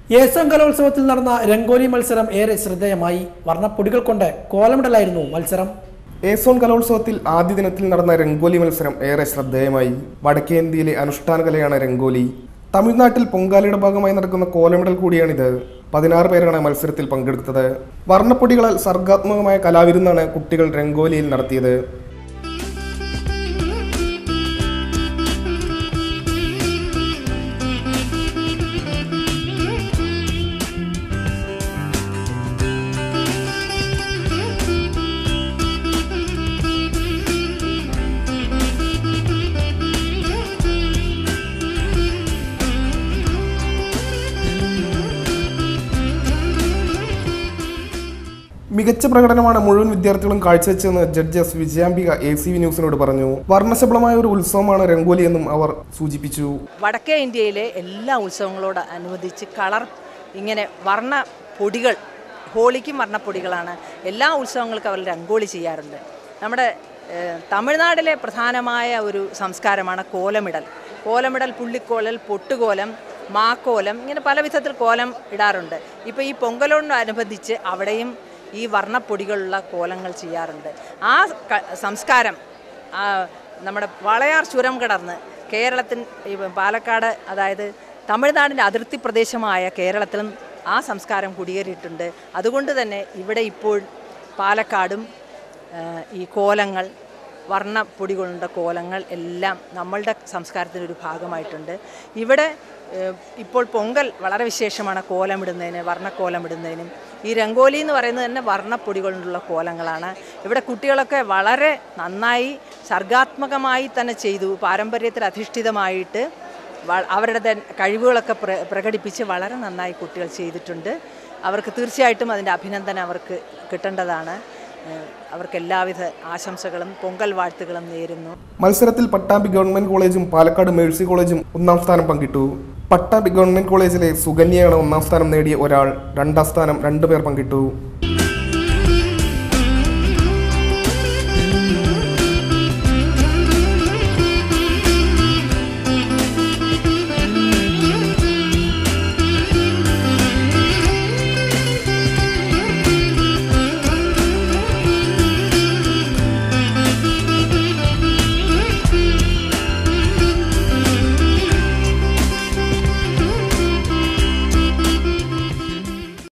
ഏസം കലോത്സവത്തിൽ നടന്ന രംഗോലി മത്സരം ഏറെ ശ്രദ്ധേയമായി വർണ്ണപ്പൊടികൾ കൊണ്ട് കോലമിടലായിരുന്നു മത്സരം ഏസോൺ കലോത്സവത്തിൽ ആദ്യ ദിനത്തിൽ നടന്ന രംഗോലി മത്സരം ഏറെ ശ്രദ്ധേയമായി വടക്കേ ഇന്ത്യയിലെ അനുഷ്ഠാന കലയാണ് രംഗോലി തമിഴ്നാട്ടിൽ പൊങ്കാലയുടെ ഭാഗമായി നടക്കുന്ന കോലമിടൽ കൂടിയാണിത് പതിനാറ് പേരാണ് മത്സരത്തിൽ പങ്കെടുത്തത് വർണ്ണപ്പൊടികളാൽ സർഗാത്മകമായ കലാവിരുന്നാണ് കുട്ടികൾ രംഗോലിയിൽ നടത്തിയത് മികച്ച പ്രകടനമാണ് മുഴുവൻ വിദ്യാർത്ഥികളും കാഴ്ചവെച്ചതെന്ന് judges Vijayambika A C V ന്യൂസിനോട് പറഞ്ഞു വർണ്ണശബളമായ ഒരു ഉത്സവമാണ് രംഗോലി എന്നും അവർ സൂചിപ്പിച്ചു വടക്കേ ഇന്ത്യയിലെ എല്ലാ ഉത്സവങ്ങളോട് അനുബന്ധിച്ച് കളർ ഇങ്ങനെ വർണ്ണ പൊടികൾ ഹോളിക്കും വർണ്ണപ്പൊടികളാണ് എല്ലാ ഉത്സവങ്ങൾക്കും അവർ രംഗോളി ചെയ്യാറുണ്ട് നമ്മുടെ ഏഹ്, തമിഴ്നാട്ടിലെ പ്രധാനമായ ഒരു സംസ്കാരമാണ് കോലമിടൽ കോലമിടൽ പുള്ളിക്കോലൽ പൊട്ടുകോലം മാക്കോലം ഇങ്ങനെ പല വിധത്തിൽ കോലം ഇടാറുണ്ട് ഇപ്പോൾ ഈ പൊങ്കലോടനുബന്ധിച്ച് അവിടെയും ഈ വർണ്ണപ്പൊടികളുള്ള കോലങ്ങൾ ചെയ്യാറുണ്ട് ആ ക- സംസ്കാരം ആ, നമ്മുടെ വളയാർ ചുരം കടന്ന് കേരളത്തിൽ ഈ പാലക്കാട് അതായത് തമിഴ്നാടിൻ്റെ അതിർത്തി പ്രദേശമായ കേരളത്തിലും ആ സംസ്കാരം കുടിയേറിയിട്ടുണ്ട് അതുകൊണ്ട് തന്നെ ഇവിടെ ഇപ്പോൾ പാലക്കാടും ആ, ഈ കോലങ്ങൾ വർണ്ണപ്പൊടികളുടെ കോലങ്ങൾ എല്ലാം നമ്മളുടെ സംസ്കാരത്തിൻ്റെ ഒരു ഭാഗമായിട്ടുണ്ട് ഇവിടെ ഏഹ്, ഇപ്പോൾ പൊങ്കൽ വളരെ വിശേഷമാണ് കോലമിടുന്നതിന് വർണ്ണക്കോലമിടുന്നതിനും ഈ രംഗോലി എന്ന് പറയുന്നത് തന്നെ വർണ്ണപ്പൊടികൊണ്ടുള്ള കോലങ്ങളാണ് ഇവിടെ കുട്ടികളൊക്കെ വളരെ നന്നായി സർഗാത്മകമായി തന്നെ ചെയ്തു പാരമ്പര്യത്തിൽ അധിഷ്ഠിതമായിട്ട് വ- അവരുടെ തന്നെ കഴിവുകളൊക്കെ പ്ര പ്രകടിപ്പിച്ച് വളരെ നന്നായി കുട്ടികൾ ചെയ്തിട്ടുണ്ട് അവർക്ക് തീർച്ചയായിട്ടും അതിൻ്റെ അഭിനന്ദനം അവർക്ക് കിട്ടേണ്ടതാണ് ഏഹ്, അവർക്ക് എല്ലാവിധ ആശംസകളും പൊങ്കൽ വാഴ്ത്തുകളും നേരുന്നു മത്സരത്തിൽ പട്ടാമ്പി ഗവൺമെന്റ് കോളേജും പാലക്കാട് മേഴ്സി കോളേജും ഒന്നാം സ്ഥാനം പങ്കിട്ടു പട്ടാമ്പി ഗവൺമെന്റ് കോളേജിലെ സുകന്യയാണ് ഒന്നാം സ്ഥാനം നേടിയ ഒരാൾ രണ്ടാം സ്ഥാനം രണ്ടുപേർ പങ്കിട്ടു